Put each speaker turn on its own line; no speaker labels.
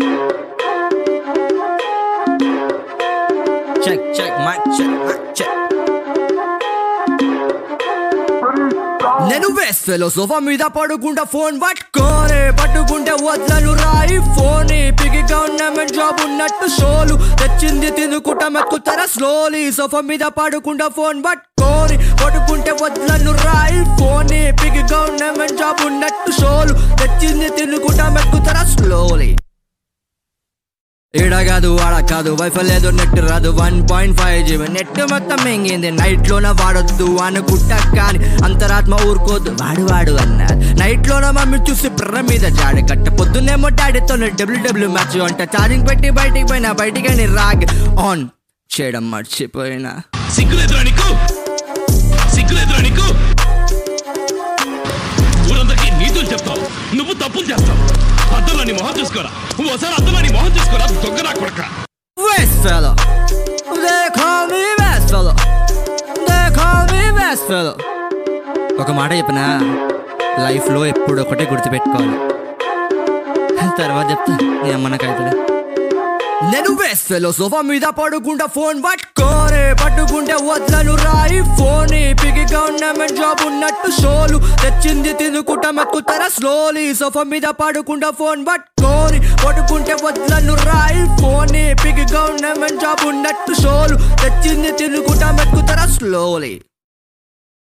Check, check, mic check, mic check. నేను waste fellow sofa మీద పడుకుంటా ఫోన్ పట్టుకోనే పట్టుకుంటే వదలను రాయి ఫోన్ పిగిగా ఉన్న జాబ్ ఉన్నట్టు షోలు తెచ్చింది తినుకుంటా మెక్కుతారా స్లోలీ సోఫా మీద పడుకుంటా ఫోన్ పట్టుకోని పట్టుకుంటే వదలను రాయి ఫోన్ పిగిగా ఉన్న జాబ్ ఉన్నట్టు షోలు తెచ్చింది తినుకుంటా మెక్కుతారా స్లోలీ ఈడ కాదు ఆడ కాదు వైఫై లేదు నెట్ రాదు one point five GB net మొత్తం మెంగింది నైట్ లోన వాడొద్దు అనుకుంటా కానీ అంతరాత్మ ఊరుకోద్దు వాడు వాడు అన్నారు నైట్ లోన మమ్మీ చూసి బ్ర మీద జాడి కట్ట పొద్దున్నేమో డాడీతో డబ్ల్యూ డబ్ల్యూ మ్యాచ్ అంట ఛార్జింగ్ పెట్టి బయటికి పోయినా బయటికి అని రాగ్ ఆన్ చేయడం మర్చిపోయినా
సిగ్గులేదురా నీకు సిగ్గులేదురా నీకు ఊరందరికీ నీతులు చెప్తావు నువ్వు తప్పులు చేస్తావు అద్దంలో నీ మొహం చూసుకోరా ఓసారి అద్దంలో నీ మొహం చూసుకోరా దొంగ నా కొడక
West fella. They call me West fella. They call me West fella. ఒక మాట చెప్పిన లైఫ్లో ఎప్పుడు ఒకటే గుర్తుపెట్టుకోవాలి తర్వాత చెప్తా నీ అమ్మనకైతే నేను వేస్ట్ ఫెలో సోఫా మీద పడుకుంటా ఫోన్ పట్టుకోనే పట్టుకుంటే వదలను రాయి ఫోన్ పిగిగా ఉన్న జాబ్ ఉన్నట్టు షోలు తెచ్చింది తినుకుంటా మెక్కుతారా స్లోలీ సోఫా మీద పడుకుంటా ఫోన్ పట్టుకోని పట్టుకుంటే వదలను రాయి ఫోన్ పిగిగా ఉన్న జాబ్ ఉన్నట్టు షోలు తెచ్చింది తినుకుంటా మెక్కుతారా స్లోలీ